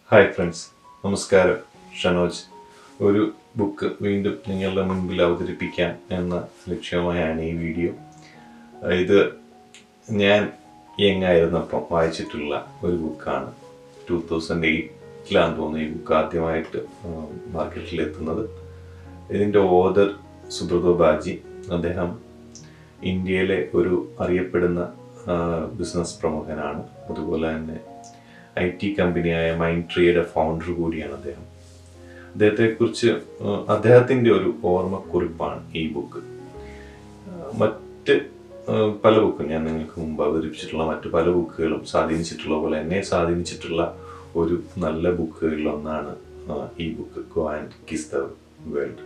hi friends നമസ്കാരം ഷനോജ് ഒരു book വീണ്ടും നിങ്ങളുടെ മുൻപിൽ അവതരിപ്പിക്കാൻ എന്ന ലക്ഷ്യമായാണ് ഈ വീഡിയോ ഇത് ഞാൻ യങ് ആയിരുന്നപ്പം വായിച്ചിട്ടുള്ള ഒരു ബുക്കാണ് ടൂ തൗസൻഡ് എയ്റ്റിലാന്ന് തോന്നുന്നു ഈ ബുക്ക് ആദ്യമായിട്ട് മാർക്കറ്റിൽ എത്തുന്നത് ഇതിൻ്റെ ഓദർ സുബ്രതോ ബാജി അദ്ദേഹം ഇന്ത്യയിലെ ഒരു അറിയപ്പെടുന്ന ബിസിനസ് പ്രമുഖനാണ് അതുപോലെ തന്നെ ഐ ടി കമ്പനിയായ മൈൻഡ് ട്രീയുടെ ഫൗണ്ടർ കൂടിയാണ് അദ്ദേഹം അദ്ദേഹത്തെക്കുറിച്ച് ആഹ് അദ്ദേഹത്തിൻ്റെ ഒരു ഓർമ്മക്കുറിപ്പാണ് ഈ ബുക്ക് ആഹ് മറ്റ് ആഹ് പല ബുക്കും ഞാൻ നിങ്ങൾക്ക് മുമ്പ് അവതരിപ്പിച്ചിട്ടുള്ള മറ്റു പല ബുക്കുകളും സ്വാധീനിച്ചിട്ടുള്ള പോലെ എന്നെ സ്വാധീനിച്ചിട്ടുള്ള ഒരു നല്ല ബുക്കുകളിൽ ഒന്നാണ് ആഹ് ഈ book go and kiss the world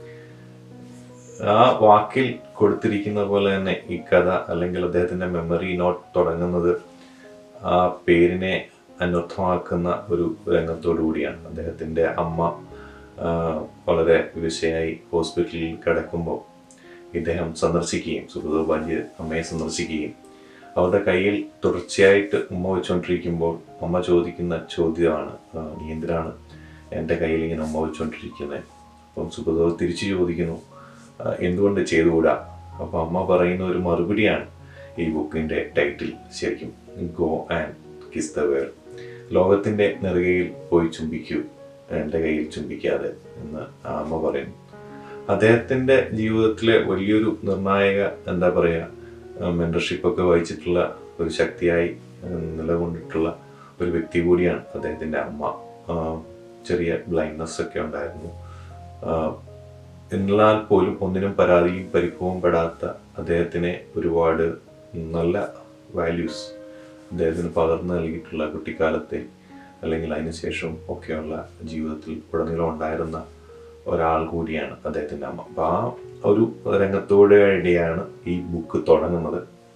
ആ വാക്കിൽ കൊടുത്തിരിക്കുന്ന പോലെ തന്നെ ഈ കഥ അല്ലെങ്കിൽ അദ്ദേഹത്തിന്റെ മെമ്മറി നോട്ട് തുടങ്ങുന്നത് ആ പേരിനെ അനർത്ഥമാക്കുന്ന ഒരു രംഗത്തോടു കൂടിയാണ് അദ്ദേഹത്തിന്റെ അമ്മ ആ, വളരെ വിഷയായി ഹോസ്പിറ്റലിൽ കിടക്കുമ്പോൾ ഇദ്ദേഹം സന്ദർശിക്കുകയും സുഹൃത ബാജി അമ്മയെ സന്ദർശിക്കുകയും അവരുടെ കയ്യിൽ തുടർച്ചയായിട്ട് ഉമ്മ വെച്ചുകൊണ്ടിരിക്കുമ്പോൾ അമ്മ ചോദിക്കുന്ന ചോദ്യമാണ് ആ, നീ എന്തിനാണ് എൻ്റെ കയ്യിൽ ഇങ്ങനെ ഉമ്മ വെച്ചുകൊണ്ടിരിക്കുന്നത് അപ്പം സുഹൃത തിരിച്ചു ചോദിക്കുന്നു ആ, എന്തുകൊണ്ട് ചെയ്തുകൂടാ അപ്പം അമ്മ പറയുന്ന ഒരു മറുപടിയാണ് ഈ ബുക്കിൻ്റെ ടൈറ്റിൽ ശരിക്കും go and kiss the world ലോകത്തിൻ്റെ നെറുകയിൽ പോയി ചുംബിക്കൂ എൻ്റെ കയ്യിൽ ചുംബിക്കാതെ എന്ന് ആ അമ്മ പറയുന്നു അദ്ദേഹത്തിൻ്റെ ജീവിതത്തിലെ വലിയൊരു നിർണായക എന്താ പറയുക മെൻറ്റർഷിപ്പ് ഒക്കെ വഹിച്ചിട്ടുള്ള ഒരു ശക്തിയായി ഉം, നിലകൊണ്ടിട്ടുള്ള ഒരു വ്യക്തി കൂടിയാണ് അദ്ദേഹത്തിൻ്റെ അമ്മ ആ, ചെറിയ ബ്ലൈൻഡ്നെസ് ഒക്കെ ഉണ്ടായിരുന്നു ആ, എന്നാൽ പോലും ഒന്നിനും പരാതിയും പരിഭവവും പെടാത്ത അദ്ദേഹത്തിനെ ഒരുപാട് നല്ല വാല്യൂസ് അദ്ദേഹത്തിന് പകർന്നു നൽകിയിട്ടുള്ള കുട്ടിക്കാലത്തെ അല്ലെങ്കിൽ അതിനുശേഷം ഒക്കെയുള്ള ജീവിതത്തിൽ ഉടനീളം ഉണ്ടായിരുന്ന ഒരാൾ കൂടിയാണ് അദ്ദേഹത്തിൻ്റെ അമ്മ അപ്പം ആ ഒരു രംഗത്തോടെ ഇടയാണ് ഈ ബുക്ക് തുടങ്ങുന്നത്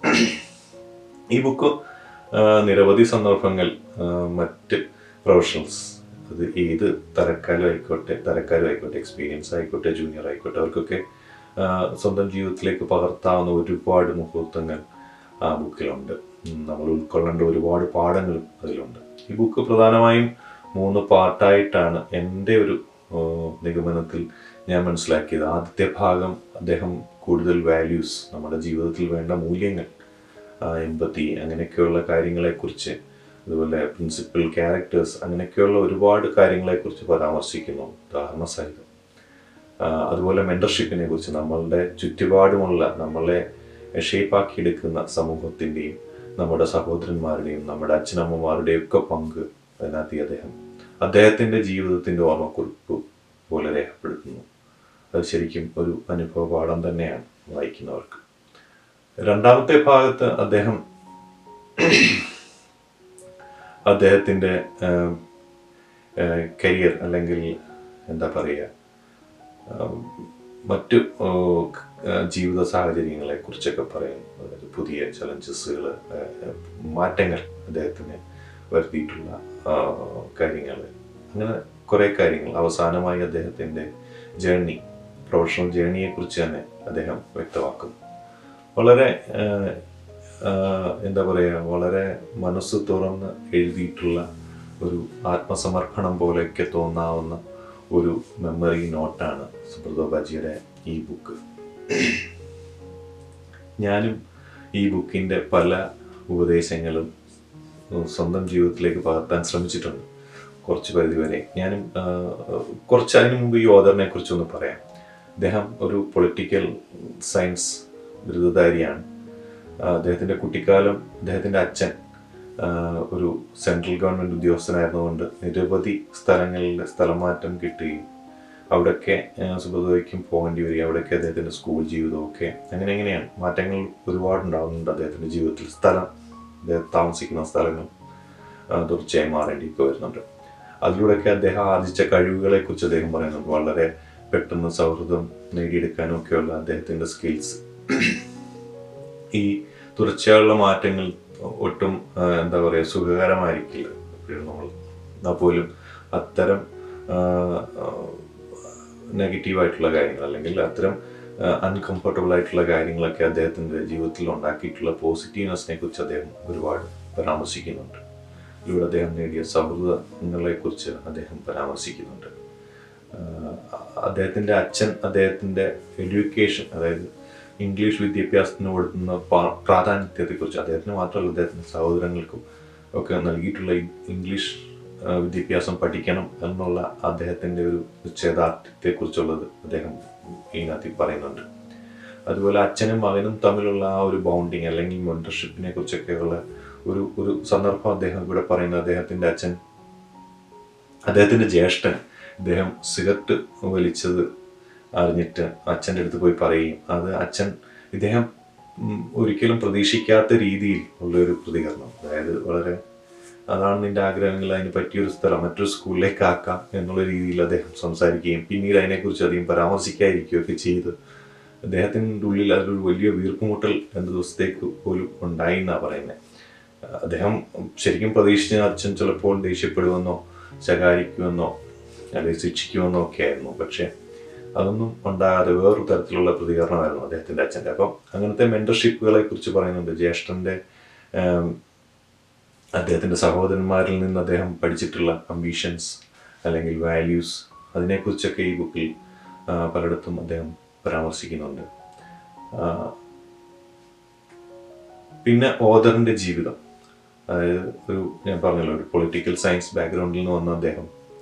ഈ ബുക്ക് ആ, നിരവധി സന്ദർഭങ്ങൾ ആ, മറ്റ് പ്രൊഫഷണൽസ് അത് ഏത് തരക്കാരും ആയിക്കോട്ടെ തരക്കാരും ആയിക്കോട്ടെ എക്സ്പീരിയൻസ് ആയിക്കോട്ടെ ജൂനിയർ ആയിക്കോട്ടെ അവർക്കൊക്കെ ആ, സ്വന്തം ജീവിതത്തിലേക്ക് പകർത്താവുന്ന ഒരുപാട് മുഹൂർത്തങ്ങൾ ആ ബുക്കിലുണ്ട് ഉം, നമ്മൾ ഉൾക്കൊള്ളേണ്ട ഒരുപാട് പാഠങ്ങളും അതിലുണ്ട് ഈ ബുക്ക് പ്രധാനമായും മൂന്ന് പാർട്ടായിട്ടാണ് എൻ്റെ ഒരു ആ, നിഗമനത്തിൽ ഞാൻ മനസ്സിലാക്കിയത് ആദ്യത്തെ ഭാഗം അദ്ദേഹം കൂടുതൽ വാല്യൂസ് നമ്മുടെ ജീവിതത്തിൽ വേണ്ട മൂല്യങ്ങൾ എമ്പത്തി അങ്ങനെയൊക്കെയുള്ള കാര്യങ്ങളെക്കുറിച്ച് അതുപോലെ പ്രിൻസിപ്പൽ ക്യാരക്ടേഴ്സ് അങ്ങനെയൊക്കെയുള്ള ഒരുപാട് കാര്യങ്ങളെക്കുറിച്ച് പരാമർശിക്കുന്നു ഉദാഹരണ സഹിതം ആ, അതുപോലെ മെൻറ്റർഷിപ്പിനെ കുറിച്ച് നമ്മളുടെ ചുറ്റുപാടുമുള്ള നമ്മളെ ഷേപ്പാക്കിയെടുക്കുന്ന സമൂഹത്തിൻ്റെയും നമ്മുടെ സഹോദരന്മാരുടെയും നമ്മുടെ അച്ഛനമ്മമാരുടെയും ഒക്കെ പങ്ക് അതിനകത്ത് ഈ അദ്ദേഹം അദ്ദേഹത്തിൻ്റെ ജീവിതത്തിൻ്റെ ഓർമ്മക്കുറിപ്പ് പോലെ രേഖപ്പെടുത്തുന്നു അത് ശരിക്കും ഒരു അനുഭവ പാഠം തന്നെയാണ് വായിക്കുന്നവർക്ക് രണ്ടാമത്തെ ഭാഗത്ത് അദ്ദേഹം അദ്ദേഹത്തിൻ്റെ കരിയർ അല്ലെങ്കിൽ എന്താ പറയുക ആം, മറ്റു ഓ, ആ, ജീവിത സാഹചര്യങ്ങളെ കുറിച്ചൊക്കെ പറയും അതായത് പുതിയ ചലഞ്ചസുകൾ മാറ്റങ്ങൾ അദ്ദേഹത്തിന് വരുത്തിയിട്ടുള്ള കാര്യങ്ങൾ അങ്ങനെ കുറേ കാര്യങ്ങൾ അവസാനമായി അദ്ദേഹത്തിൻ്റെ ജേർണി പ്രൊഫഷണൽ ജേർണിയെ കുറിച്ച് തന്നെ അദ്ദേഹം വ്യക്തമാക്കുന്നു വളരെ ആ, ആ, എന്താ പറയുക വളരെ മനസ്സ് തുറന്ന് എഴുതിയിട്ടുള്ള ഒരു ആത്മസമർപ്പണം പോലെയൊക്കെ തോന്നാവുന്ന ഒരു മെമ്മറി നോട്ടാണ് സുബ്രതോ ബാജിയുടെ ഈ ബുക്ക് ഞാനും ഈ ബുക്കിൻ്റെ പല ഉപദേശങ്ങളും ഉം, സ്വന്തം ജീവിതത്തിലേക്ക് പകർത്താൻ ശ്രമിച്ചിട്ടുണ്ട് കുറച്ച് പരിധി വരെ ഞാനും ആ, കുറച്ച് അതിനു മുമ്പ് ഈ ഓദറിനെ കുറിച്ചൊന്ന് പറയാം അദ്ദേഹം ഒരു പൊളിറ്റിക്കൽ സയൻസ് ബിരുദധാരിയാണ് ആ, അദ്ദേഹത്തിൻ്റെ കുട്ടിക്കാലം അദ്ദേഹത്തിൻ്റെ അച്ഛൻ ആ, ഒരു സെൻട്രൽ ഗവൺമെൻറ് ഉദ്യോഗസ്ഥനായിരുന്നുകൊണ്ട് നിരവധി സ്ഥലങ്ങളിൽ സ്ഥലം മാറ്റം കിട്ടുകയും അവിടെയൊക്കെ സുബോധയ്ക്കും പോകേണ്ടി വരിക അവിടെയൊക്കെ അദ്ദേഹത്തിൻ്റെ സ്കൂൾ ജീവിതമൊക്കെ അങ്ങനെ എങ്ങനെയാണ് മാറ്റങ്ങൾ ഒരുപാട് ഉണ്ടാകുന്നുണ്ട് അദ്ദേഹത്തിൻ്റെ ജീവിതത്തിൽ സ്ഥലം അദ്ദേഹം താമസിക്കുന്ന സ്ഥലങ്ങൾ ആ, തീർച്ചയായും മാറേണ്ടിയൊക്കെ വരുന്നുണ്ട് അതിലൂടെയൊക്കെ അദ്ദേഹം ആർജിച്ച കഴിവുകളെ കുറിച്ച് അദ്ദേഹം പറയുന്നുണ്ട് വളരെ പെട്ടെന്ന് സൗഹൃദം നേടിയെടുക്കാനും ഒക്കെയുള്ള അദ്ദേഹത്തിൻ്റെ സ്കിൽസ് ഈ തുടർച്ചയായുള്ള മാറ്റങ്ങൾ ഒട്ടും ആ, എന്താ പറയുക സുഖകരമായിരിക്കില്ല എപ്പോഴും നമ്മൾ എന്നാൽ പോലും അത്തരം നെഗറ്റീവായിട്ടുള്ള കാര്യങ്ങൾ അല്ലെങ്കിൽ അത്തരം അൺകംഫർട്ടബിൾ ആയിട്ടുള്ള കാര്യങ്ങളൊക്കെ അദ്ദേഹത്തിൻ്റെ ജീവിതത്തിൽ ഉണ്ടാക്കിയിട്ടുള്ള പോസിറ്റീവ്നെസ്സിനെ കുറിച്ച് അദ്ദേഹം ഒരുപാട് പരാമർശിക്കുന്നുണ്ട് ലൂടെ അദ്ദേഹം നേടിയ സൗഹൃദങ്ങളെ കുറിച്ച് അദ്ദേഹം പരാമർശിക്കുന്നുണ്ട് ആഹ് അദ്ദേഹത്തിൻ്റെ അച്ഛൻ അദ്ദേഹത്തിൻ്റെ എഡ്യൂക്കേഷൻ അതായത് ഇംഗ്ലീഷ് വിദ്യാഭ്യാസത്തിന് കൊടുക്കുന്ന പാ- പ്രാധാന്യത്തെക്കുറിച്ച് അദ്ദേഹത്തിന് മാത്രമല്ല അദ്ദേഹത്തിൻ്റെ സഹോദരങ്ങൾക്കും ഒക്കെ നൽകിയിട്ടുള്ള ഈ ഇംഗ്ലീഷ് ആഹ് വിദ്യാഭ്യാസം പഠിക്കണം എന്നുള്ള അദ്ദേഹത്തിൻ്റെ ഒരു നിശ്ചയദാർഢ്യത്തെക്കുറിച്ചുള്ളത് അദ്ദേഹം ഇതിനകത്ത് പറയുന്നുണ്ട് അതുപോലെ അച്ഛനും മകനും തമ്മിലുള്ള ആ ഒരു ബൗണ്ടിങ് അല്ലെങ്കിൽ മെൻറ്റർഷിപ്പിനെ കുറിച്ചൊക്കെയുള്ള ഒരു ഒരു സന്ദർഭം അദ്ദേഹം ഇവിടെ പറയുന്നത് അദ്ദേഹത്തിൻ്റെ അച്ഛൻ അദ്ദേഹത്തിൻ്റെ ജ്യേഷ്ഠൻ ഇദ്ദേഹം സിഗരറ്റ് വലിച്ചത് അറിഞ്ഞിട്ട് അച്ഛൻ്റെ അടുത്ത് പോയി പറയുകയും അത് അച്ഛൻ ഇദ്ദേഹം ഉം, ഒരിക്കലും പ്രതീക്ഷിക്കാത്ത രീതിയിൽ ഉള്ളൊരു പ്രതികരണം അതായത് വളരെ അതാണ് നിന്റെ ആഗ്രഹങ്ങൾ അതിന് പറ്റിയൊരു സ്ഥലം മറ്റൊരു സ്കൂളിലേക്ക് ആക്കാം എന്നുള്ള രീതിയിൽ അദ്ദേഹം സംസാരിക്കുകയും പിന്നീട് അതിനെക്കുറിച്ച് അധികം പരാമർശിക്കാതിരിക്കുകയൊക്കെ ചെയ്ത് അദ്ദേഹത്തിൻ്റെ ഉള്ളിൽ അതൊരു വലിയ വീർപ്പുമുട്ടൽ രണ്ട് ദിവസത്തേക്ക് പോലും ഉണ്ടായി എന്നാണ് പറയുന്നത് അദ്ദേഹം ശരിക്കും പ്രതീക്ഷിച്ച അച്ഛൻ ചിലപ്പോൾ ദേഷ്യപ്പെടുമെന്നോ ശകാരിക്കുമെന്നോ അല്ലെങ്കിൽ ശിക്ഷിക്കുമെന്നോ ഒക്കെ ആയിരുന്നു പക്ഷേ അതൊന്നും ഉണ്ടാകാതെ വേറൊരു തരത്തിലുള്ള പ്രതികരണമായിരുന്നു അദ്ദേഹത്തിൻ്റെ അച്ഛൻ്റെ അപ്പം അങ്ങനത്തെ മെൻറ്റർഷിപ്പുകളെ കുറിച്ച് പറയുന്നുണ്ട് ജ്യേഷ്ഠൻ്റെ ആം, അദ്ദേഹത്തിൻ്റെ സഹോദരന്മാരിൽ നിന്ന് അദ്ദേഹം പഠിച്ചിട്ടുള്ള അംബീഷൻസ് അല്ലെങ്കിൽ വാല്യൂസ് അതിനെക്കുറിച്ചൊക്കെ ഈ ബുക്കിൽ ആ, പലയിടത്തും അദ്ദേഹം പരാമർശിക്കുന്നുണ്ട് ആ, പിന്നെ ഓദറിൻ്റെ ജീവിതം അതായത് ഒരു ഞാൻ പറഞ്ഞല്ലോ ഒരു പൊളിറ്റിക്കൽ സയൻസ് ബാക്ക്ഗ്രൗണ്ടിൽ നിന്ന് വന്ന അദ്ദേഹം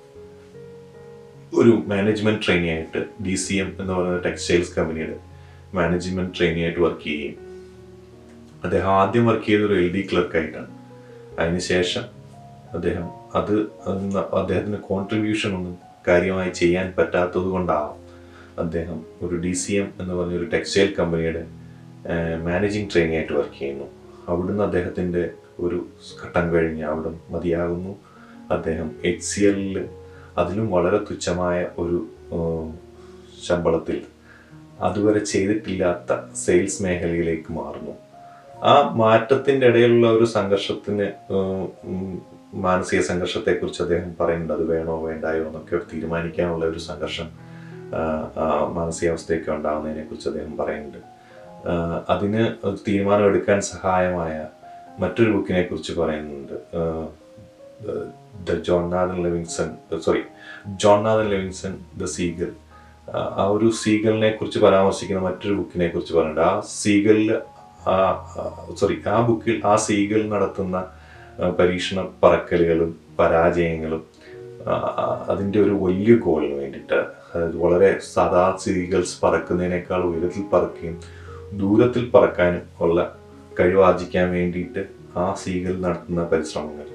ഒരു മാനേജ്മെന്റ് ട്രെയിനി ആയിട്ട് ഡി സി എം എന്ന് പറയുന്ന ടെക്സ്റ്റൈൽസ് കമ്പനിയുടെ മാനേജ്മെന്റ് ട്രെയിനി ആയിട്ട് വർക്ക് ചെയ്യുകയും അദ്ദേഹം ആദ്യം വർക്ക് ചെയ്ത ഒരു എൽ ഡി ക്ലർക്കായിട്ടാണ് അതിനുശേഷം അദ്ദേഹം അത് അതിന് അദ്ദേഹത്തിന് കോൺട്രിബ്യൂഷൻ ഒന്നും കാര്യമായി ചെയ്യാൻ പറ്റാത്തത് കൊണ്ടാവാം അദ്ദേഹം ഒരു ഡി സി എം എന്ന് പറഞ്ഞ ഒരു ടെക്സ്റ്റൈൽ കമ്പനിയുടെ മാനേജിങ് ട്രെയിനി ആയിട്ട് വർക്ക് ചെയ്യുന്നു അവിടുന്ന് അദ്ദേഹത്തിൻ്റെ ഒരു ഘട്ടം കഴിഞ്ഞ് അവിടെ മതിയാകുന്നു അദ്ദേഹം എച്ച് സി എല്ലിൽ അതിലും വളരെ തുച്ഛമായ ഒരു ഉം, ശമ്പളത്തിൽ അതുവരെ ചെയ്തിട്ടില്ലാത്ത സെയിൽസ് മേഖലയിലേക്ക് മാറുന്നു ആ മാറ്റത്തിന്റെ ഇടയിലുള്ള ഒരു സംഘർഷത്തിന് ഉം, ഉം, മാനസിക സംഘർഷത്തെക്കുറിച്ച് അദ്ദേഹം പറയുന്നുണ്ട് അത് വേണോ വേണ്ടായോ എന്നൊക്കെ തീരുമാനിക്കാനുള്ള ഒരു സംഘർഷം ആ, ആ മാനസികാവസ്ഥയൊക്കെ ഉണ്ടാകുന്നതിനെ കുറിച്ച് അദ്ദേഹം പറയുന്നുണ്ട് ആ, അതിന് ഒരു തീരുമാനം എടുക്കാൻ സഹായമായ മറ്റൊരു ബുക്കിനെ കുറിച്ച് പറയുന്നുണ്ട് ആ, the Jonathan Livingston sorry Jonathan Livingston the seagull ആ ഒരു സീഗലിനെ കുറിച്ച് പരാമർശിക്കുന്ന മറ്റൊരു ബുക്കിനെ കുറിച്ച് പറയുന്നുണ്ട് ആ സീഗലിൽ സോറി ആ ബുക്കിൽ ആ സീഗൽ നടത്തുന്ന ആ, പരീക്ഷണ പറക്കലുകളും പരാജയങ്ങളും ആ, അതിൻ്റെ ഒരു വലിയ ഗോളിന് വേണ്ടിയിട്ട് അതായത് വളരെ സാധാ സീഗൽസ് പറക്കുന്നതിനേക്കാൾ ഉയരത്തിൽ പറക്കുകയും ദൂരത്തിൽ പറക്കാനും ഉള്ള കഴിവാർജിക്കാൻ വേണ്ടിയിട്ട് ആ സീഗൽ നടത്തുന്ന പരിശ്രമങ്ങൾ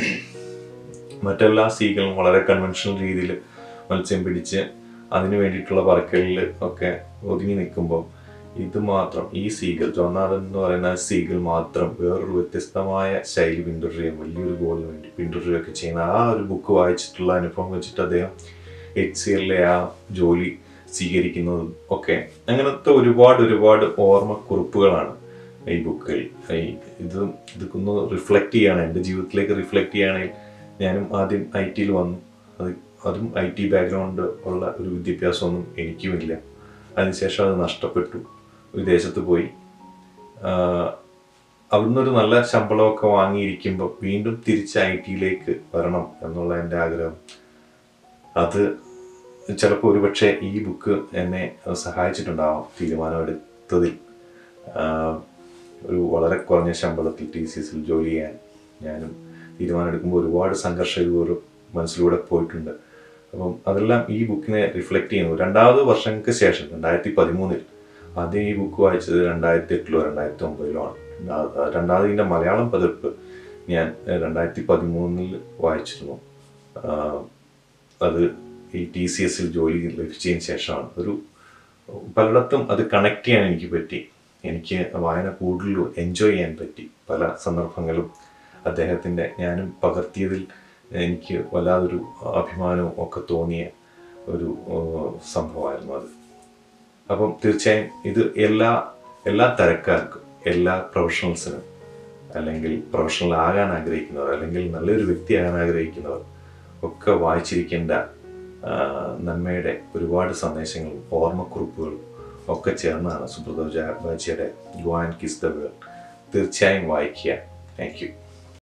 മറ്റെല്ലാ സീകളും വളരെ കൺവെൻഷണൽ രീതിയിൽ മത്സ്യം പിടിച്ച് അതിനു വേണ്ടിയിട്ടുള്ള പറക്കലിൽ ഒക്കെ ഒതുങ്ങി നിൽക്കുമ്പോൾ ഇത് മാത്രം ഈ സീഗൽ ജോനാഥൻ എന്ന് പറയുന്ന സീഗൽ മാത്രം വേറൊരു വ്യത്യസ്തമായ ശൈലി പിന്തുടരുകയും വലിയൊരു ഗോളിന് വേണ്ടി പിന്തുടരുകയൊക്കെ ചെയ്യുന്ന ആ ഒരു ബുക്ക് വായിച്ചിട്ടുള്ള അനുഭവം വെച്ചിട്ട് അദ്ദേഹം എച്ച് സി എല്ലിലെ ആ ജോലി സ്വീകരിക്കുന്നതും ഒക്കെ അങ്ങനത്തെ ഒരുപാട് ഒരുപാട് ഓർമ്മക്കുറിപ്പുകളാണ് ഈ ബുക്കിൽ ഈ ഇത് ഇതൊന്ന് റിഫ്ലക്റ്റ് ചെയ്യാണ് എൻ്റെ ജീവിതത്തിലേക്ക് റിഫ്ലക്റ്റ് ചെയ്യുകയാണെങ്കിൽ ഞാനും ആദ്യം ഐ ടിയിൽ വന്നു അത് അതും ഐ ടി ബാക്ക്ഗ്രൗണ്ട് ഉള്ള ഒരു വിദ്യാഭ്യാസമൊന്നും എനിക്കുമില്ല അതിനുശേഷം അത് നഷ്ടപ്പെട്ടു വിദേശത്ത് പോയി ആഹ് അവിടുന്ന് ഒരു നല്ല ശമ്പളമൊക്കെ വാങ്ങിയിരിക്കുമ്പോൾ വീണ്ടും തിരിച്ച് ഐ ടിയിലേക്ക് വരണം എന്നുള്ള എൻ്റെ ആഗ്രഹം അത് ചിലപ്പോൾ ഒരുപക്ഷെ ഈ ബുക്ക് എന്നെ സഹായിച്ചിട്ടുണ്ടാവാം തീരുമാനമെടുത്തതിൽ ആഹ് ഒരു വളരെ കുറഞ്ഞ ശമ്പളത്തിൽ ടി സി എസിൽ ജോലി ചെയ്യാൻ ഞാനും തീരുമാനമെടുക്കുമ്പോൾ ഒരുപാട് സംഘർഷം ഇതുപോലെ മനസ്സിലൂടെ പോയിട്ടുണ്ട് അപ്പം അതെല്ലാം ഈ ബുക്കിനെ റിഫ്ലക്റ്റ് ചെയ്യുന്നു രണ്ടാമത് വർഷങ്ങൾക്ക് ശേഷം രണ്ടായിരത്തി പതിമൂന്നിൽ ആദ്യം ഈ ബുക്ക് വായിച്ചത് രണ്ടായിരത്തി എട്ടിലോ രണ്ടായിരത്തി ഒമ്പതിലോ ആണ് രണ്ടാ- രണ്ടാമത് ഇതിൻ്റെ മലയാളം പതിപ്പ് ഞാൻ രണ്ടായിരത്തി പതിമൂന്നിൽ വായിച്ചിരുന്നു ആഹ് അത് ഈ ടി സി എസിൽ ജോലി ലഭിച്ചതിന് ശേഷമാണ് ഒരു പലയിടത്തും അത് കണക്ട് ചെയ്യാൻ എനിക്ക് പറ്റി എനിക്ക് വായന കൂടുതൽ എൻജോയ് ചെയ്യാൻ പറ്റി പല സന്ദർഭങ്ങളും അദ്ദേഹത്തിൻ്റെ ഞാനും പകർത്തിയതിൽ എനിക്ക് വല്ലാതൊരു അഭിമാനവും ഒക്കെ തോന്നിയ ഒരു ഏഹ്, സംഭവമായിരുന്നു അത് അപ്പം തീർച്ചയായും ഇത് എല്ലാ എല്ലാ തരക്കാർക്കും എല്ലാ പ്രൊഫഷണൽസിനും അല്ലെങ്കിൽ പ്രൊഫഷണൽ ആകാൻ ആഗ്രഹിക്കുന്നവർ അല്ലെങ്കിൽ നല്ലൊരു വ്യക്തിയാകാൻ ആഗ്രഹിക്കുന്നവർ ഒക്കെ വായിച്ചിരിക്കേണ്ട ആ, നന്മയുടെ ഒരുപാട് സന്ദേശങ്ങളും ഓർമ്മക്കുറിപ്പുകളും ഒക്കെ ചേർന്നാണ് സുബ്രത ബാച്ചിയുടെ you and kiss the world തീർച്ചയായും വായിക്കുക താങ്ക് യു